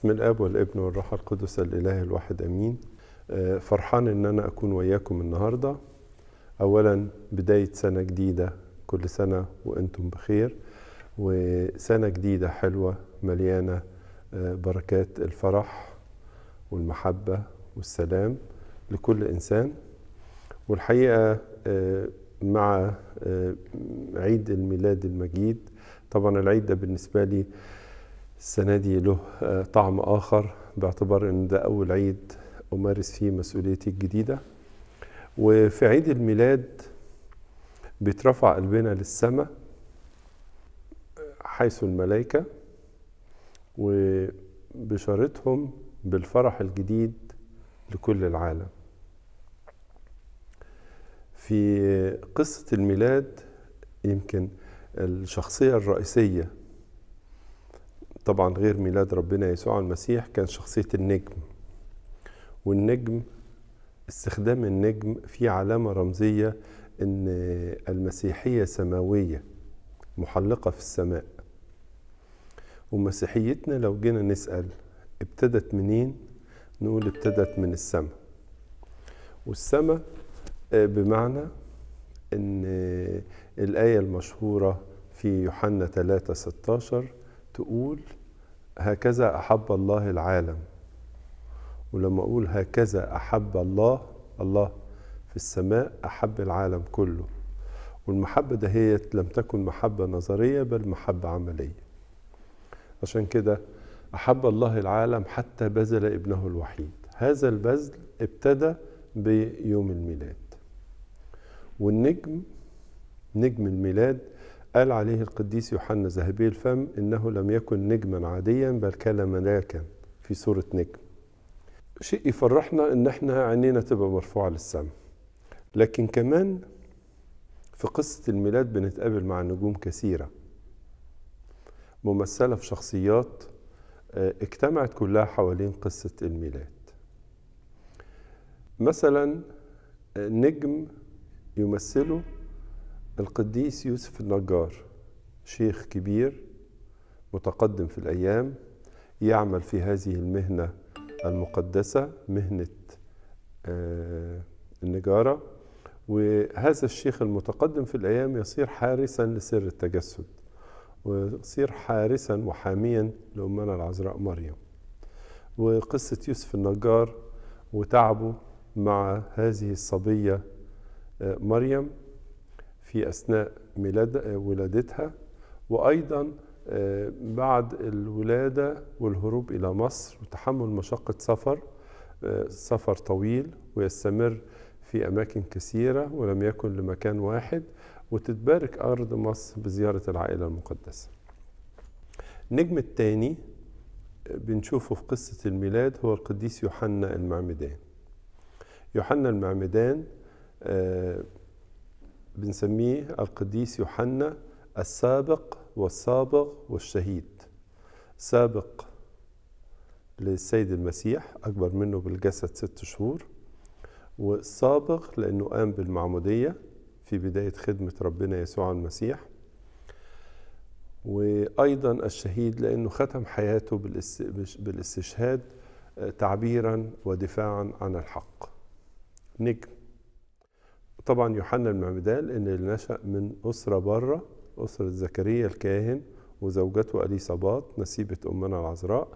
بسم الاب والابن والروح القدس الاله الواحد امين آه، فرحان ان انا اكون وياكم النهارده اولا بدايه سنه جديده كل سنه وانتم بخير وسنه جديده حلوه مليانه آه، بركات الفرح والمحبه والسلام لكل انسان والحقيقه آه، مع آه، عيد الميلاد المجيد طبعا العيد ده بالنسبه لي السنة دي له آه، طعم آخر باعتبار إن ده أول عيد أمارس فيه مسؤوليتي الجديدة وفي عيد الميلاد بيترفع قلبنا للسماء حيث الملائكة وبشارتهم بالفرح الجديد لكل العالم في قصة الميلاد يمكن الشخصية الرئيسية طبعا غير ميلاد ربنا يسوع المسيح كان شخصية النجم والنجم استخدام النجم في علامة رمزية ان المسيحية سماوية محلقة في السماء ومسيحيتنا لو جينا نسأل ابتدت منين نقول ابتدت من السماء والسماء آه، بمعنى ان الآية المشهورة في يوحنا 3 16 تقول هكذا أحب الله العالم ولما أقول هكذا أحب الله الله في السماء أحب العالم كله والمحبة دهيت لم تكن محبة نظرية بل محبة عملية عشان كده أحب الله العالم حتى بذل ابنه الوحيد هذا البذل ابتدى بيوم الميلاد والنجم نجم الميلاد قال عليه القديس يوحنا ذهبي الفم انه لم يكن نجما عاديا بل كان ملاكا في صوره نجم شيء يفرحنا ان احنا عينينا تبقى مرفوعه للسماء لكن كمان في قصه الميلاد بنتقابل مع نجوم كثيره ممثله في شخصيات آه، اجتمعت كلها حوالين قصه الميلاد مثلا آه، نجم يمثله القديس يوسف النجار شيخ كبير متقدم في الأيام يعمل في هذه المهنة المقدسة مهنة آه، النجارة وهذا الشيخ المتقدم في الأيام يصير حارسا لسر التجسد ويصير حارسا وحاميا لأمنا العذراء مريم وقصة يوسف النجار وتعبه مع هذه الصبية آه، مريم في أثناء ميلاد ولادتها وأيضا آه، بعد الولادة والهروب إلى مصر وتحمل مشقة سفر آه، سفر طويل ويستمر في أماكن كثيرة ولم يكن لمكان واحد وتتبارك أرض مصر بزيارة العائلة المقدسة النجم الثاني بنشوفه في قصة الميلاد هو القديس يوحنا المعمدان يوحنا المعمدان آه، بنسميه القديس يوحنا السابق والسابق والشهيد سابق للسيد المسيح أكبر منه بالجسد ست شهور والسابق لأنه قام بالمعمودية في بداية خدمة ربنا يسوع المسيح وأيضا الشهيد لأنه ختم حياته بالاس- بالاستشهاد آه، تعبيرا ودفاعا عن الحق نجم طبعا يوحنا المعمدان ان اللي نشأ من أسرة بره أسرة زكريا الكاهن وزوجته أليصابات نسيبة أمنا العذراء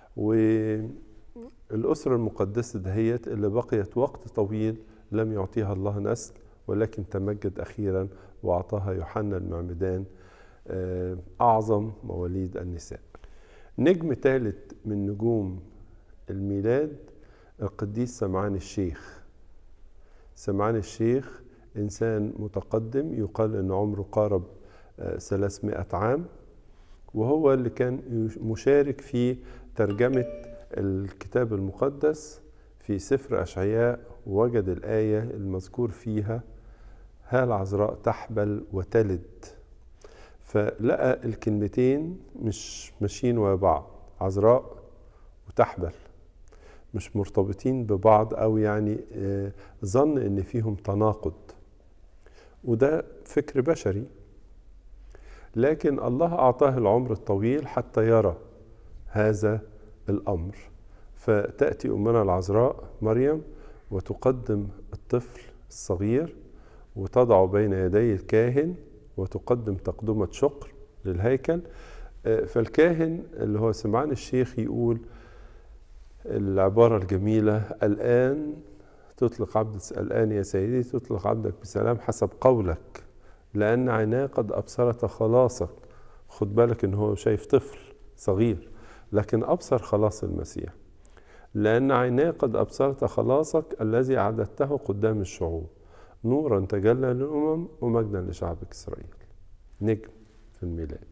والأسرة المقدسة دهيت اللي بقيت وقت طويل لم يعطيها الله نسل ولكن تمجد أخيرا وأعطاها يوحنا المعمدان آه، أعظم مواليد النساء نجم ثالث من نجوم الميلاد القديس سمعان الشيخ سمعان الشيخ إنسان متقدم يقال أن عمره قارب آه، 300 عام وهو اللي كان يش- مشارك في ترجمة الكتاب المقدس في سفر أشعياء ووجد الآية المذكور فيها ها العذراء تحبل وتلد فلقى الكلمتين مش ماشيين ورا بعض عذراء وتحبل مش مرتبطين ببعض او يعني آه، ظن ان فيهم تناقض وده فكر بشري لكن الله اعطاه العمر الطويل حتى يرى هذا الأمر فتأتي أمنا العذراء مريم وتقدم الطفل الصغير وتضع بين يدي الكاهن وتقدم تقدمة شكر للهيكل فالكاهن اللي هو سمعان الشيخ يقول العبارة الجميلة الآن تطلق عبد الآن يا سيدي تطلق عبدك بسلام حسب قولك لأن عيناه قد أبصرت خلاصك خد بالك إن هو شايف طفل صغير لكن أبصر خلاص المسيح لأن عيناه قد أبصرت خلاصك الذي أعددته قدام الشعوب نورا تجلى للأمم ومجدا لشعبك إسرائيل نجم في الميلاد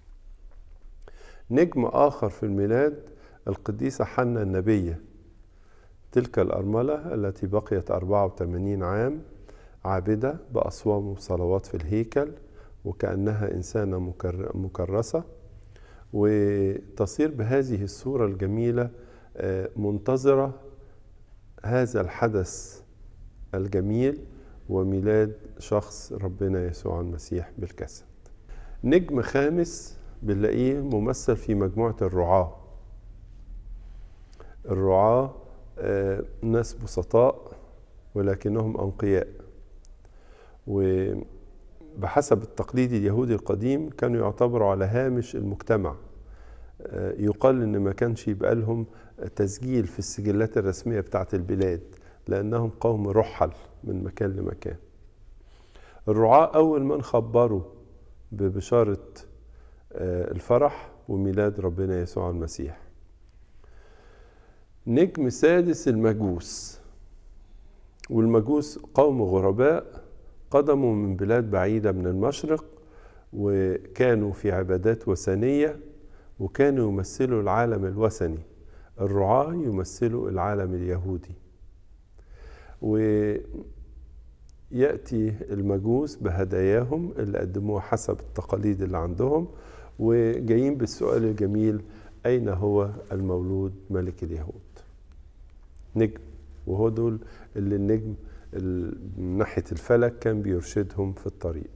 نجم آخر في الميلاد القديسة حنة النبية تلك الأرملة التي بقيت 84 عام عابدة بأصوام وصلوات في الهيكل وكأنها إنسانة مكرسة وتصير بهذه الصورة الجميلة منتظرة هذا الحدث الجميل وميلاد شخص ربنا يسوع المسيح بالجسد نجم خامس بنلاقيه ممثل في مجموعة الرعاة الرعاة ناس بسطاء ولكنهم أنقياء وبحسب التقليد اليهودي القديم كانوا يعتبروا على هامش المجتمع يقال ان ما كانش يبقى لهم تسجيل في السجلات الرسميه بتاعه البلاد لانهم قوم رحل من مكان لمكان الرعاة اول من خبروا ببشاره الفرح وميلاد ربنا يسوع المسيح نجم سادس المجوس والمجوس قوم غرباء قدموا من بلاد بعيدة من المشرق وكانوا في عبادات وثنية وكانوا يمثلوا العالم الوثني الرعاة يمثلوا العالم اليهودي ويأتي المجوس بهداياهم اللي قدموها حسب التقاليد اللي عندهم وجايين بالسؤال الجميل أين هو المولود ملك اليهود نجم وهو دول اللي النجم من ناحية الفلك كان بيرشدهم في الطريق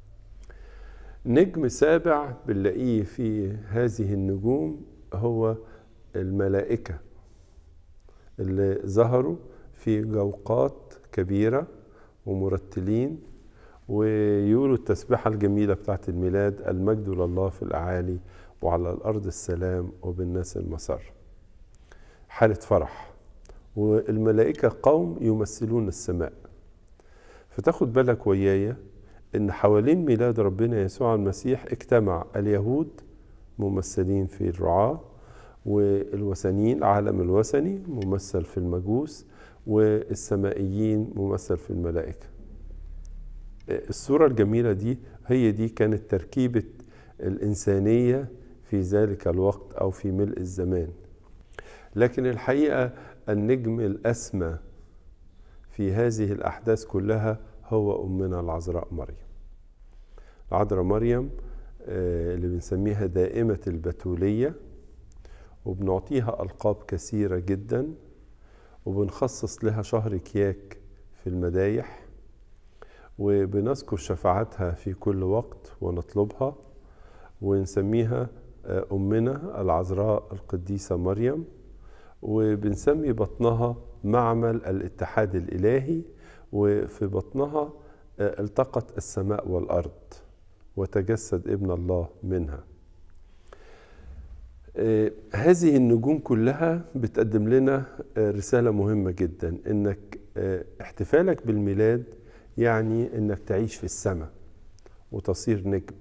نجم سابع بنلاقيه في هذه النجوم هو الملائكة اللي ظهروا في جوقات كبيرة ومرتلين ويقولوا التسبيحة الجميلة بتاعت الميلاد المجد لله في الأعالي وعلى الأرض السلام وبالناس المسر حالة فرح والملائكة قوم يمثلون السماء فتاخد بالك ويايا ان حوالين ميلاد ربنا يسوع المسيح اجتمع اليهود ممثلين في الرعاة والوثنيين العالم الوثني ممثل في المجوس والسمائيين ممثل في الملائكة الصورة الجميلة دي هي دي كانت تركيبة الإنسانية في ذلك الوقت أو في ملء الزمان لكن الحقيقة النجم الأسمى في هذه الأحداث كلها هو أمنا العذراء مريم العذراء مريم اللي بنسميها دائمة البتولية وبنعطيها ألقاب كثيرة جدا وبنخصص لها شهر كياك في المدايح وبنذكر شفاعتها في كل وقت ونطلبها ونسميها أمنا العذراء القديسة مريم وبنسمي بطنها معمل الاتحاد الإلهي وفي بطنها التقت السماء والأرض وتجسد ابن الله منها هذه النجوم كلها بتقدم لنا رسالة مهمة جدا انك احتفالك بالميلاد يعني انك تعيش في السماء وتصير نجم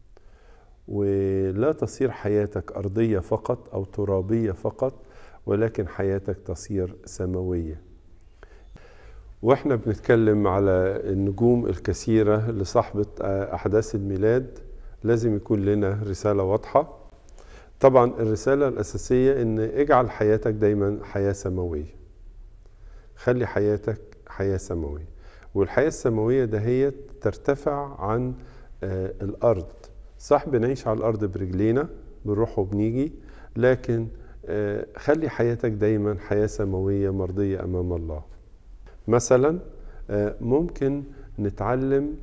ولا تصير حياتك أرضية فقط أو ترابية فقط ولكن حياتك تصير سماوية واحنا بنتكلم على النجوم الكثيرة لصاحبة أحداث الميلاد لازم يكون لنا رسالة واضحة طبعا الرسالة الأساسية إن اجعل حياتك دايما حياة سماوية خلي حياتك حياة سماوية والحياة السماوية دهيت ترتفع عن آه الأرض صح بنعيش على الأرض برجلينا بنروح وبنيجي لكن آه خلي حياتك دايما حياة سماوية مرضية أمام الله مثلا آه ممكن نتعلم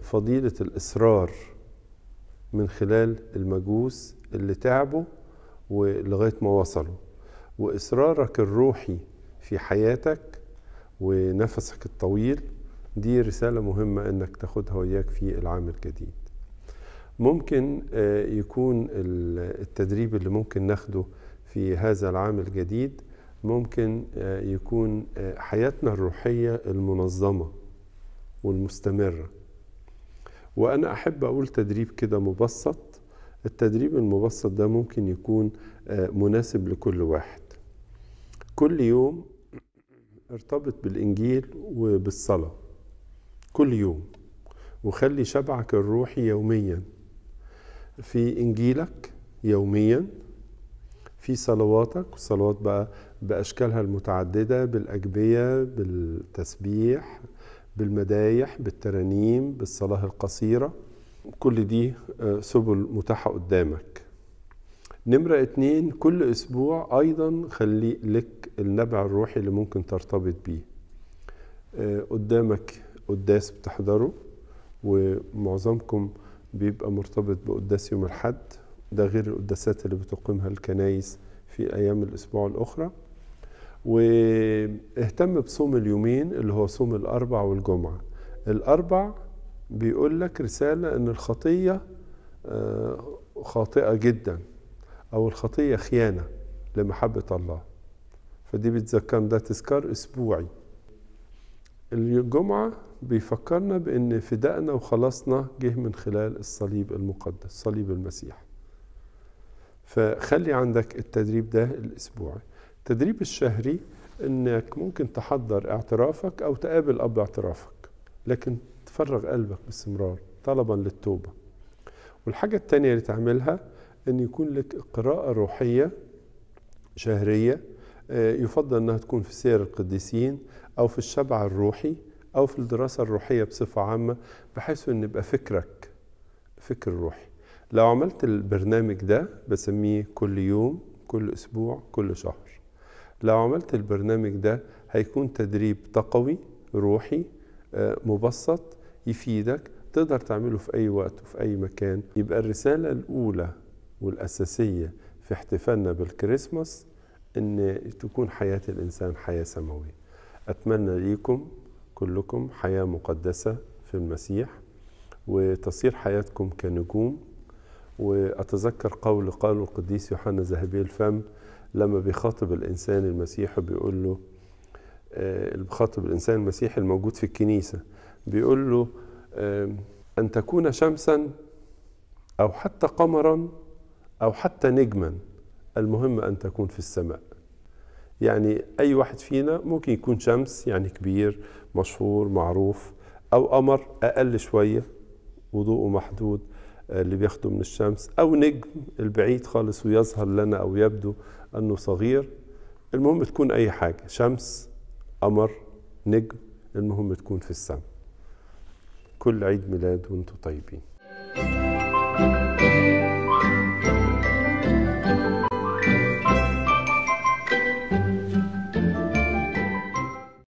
فضيلة الإصرار من خلال المجوس اللي تعبوا ولغاية ما وصلوا وإصرارك الروحي في حياتك ونفسك الطويل دي رسالة مهمة إنك تاخدها وياك في العام الجديد ممكن آه، يكون ال- التدريب اللي ممكن ناخده في هذا العام الجديد ممكن آه، يكون آه، حياتنا الروحية المنظمة والمستمرة وأنا أحب أقول تدريب كده مبسط التدريب المبسط ده ممكن يكون آه، مناسب لكل واحد كل يوم ارتبط بالإنجيل وبالصلاة كل يوم وخلي شبعك الروحي يوميا في إنجيلك يوميا في صلواتك والصلوات بقى بأشكالها المتعددة بالأجبية بالتسبيح بالمدايح بالترانيم بالصلاة القصيرة كل دي آه، سبل متاحة قدامك نمرة اتنين كل أسبوع أيضا خلي لك النبع الروحي اللي ممكن ترتبط بيه آه، قدامك قداس بتحضره ومعظمكم بيبقى مرتبط بقداس يوم الحد ده غير القداسات اللي بتقيمها الكنايس في أيام الأسبوع الأخرى واهتم بصوم اليومين اللي هو صوم الأربع والجمعة الأربع بيقول لك رسالة أن الخطية آه، خاطئة جدا أو الخطية خيانة لمحبة الله فدي بتذكرنا ده تذكار أسبوعي الجمعة بيفكرنا بأن فدائنا وخلاصنا جه من خلال الصليب المقدس صليب المسيح فخلي عندك التدريب ده الأسبوعي التدريب الشهري أنك ممكن تحضر اعترافك أو تقابل أب اعترافك لكن تفرغ قلبك باستمرار طلبا للتوبة والحاجة التانية اللي تعملها أن يكون لك قراءة روحية شهرية آه، يفضل أنها تكون في سير القديسين أو في الشبع الروحي أو في الدراسة الروحية بصفة عامة بحيث أن يبقى فكرك فكر روحي لو عملت البرنامج ده بسميه كل يوم كل أسبوع كل شهر لو عملت البرنامج ده هيكون تدريب تقوي روحي آه، مبسط يفيدك تقدر تعمله في أي وقت وفي أي مكان يبقى الرسالة الأولى والأساسية في احتفالنا بالكريسماس إن تكون حياة الإنسان حياة سماوية أتمنى ليكم كلكم حياة مقدسة في المسيح وتصير حياتكم كنجوم وأتذكر قول قاله القديس يوحنا ذهبي الفم لما بيخاطب الإنسان المسيحي بيقول له آه، بيخاطب الإنسان المسيحي الموجود في الكنيسة بيقول له آه، أن تكون شمسا أو حتى قمرا أو حتى نجما المهم أن تكون في السماء يعني أي واحد فينا ممكن يكون شمس يعني كبير مشهور معروف أو قمر أقل شوية وضوءه محدود آه، اللي بياخده من الشمس أو نجم البعيد خالص ويظهر لنا أو يبدو أنه صغير المهم تكون أي حاجة شمس قمر نجم المهم تكون في السماء كل عيد ميلاد وانتم طيبين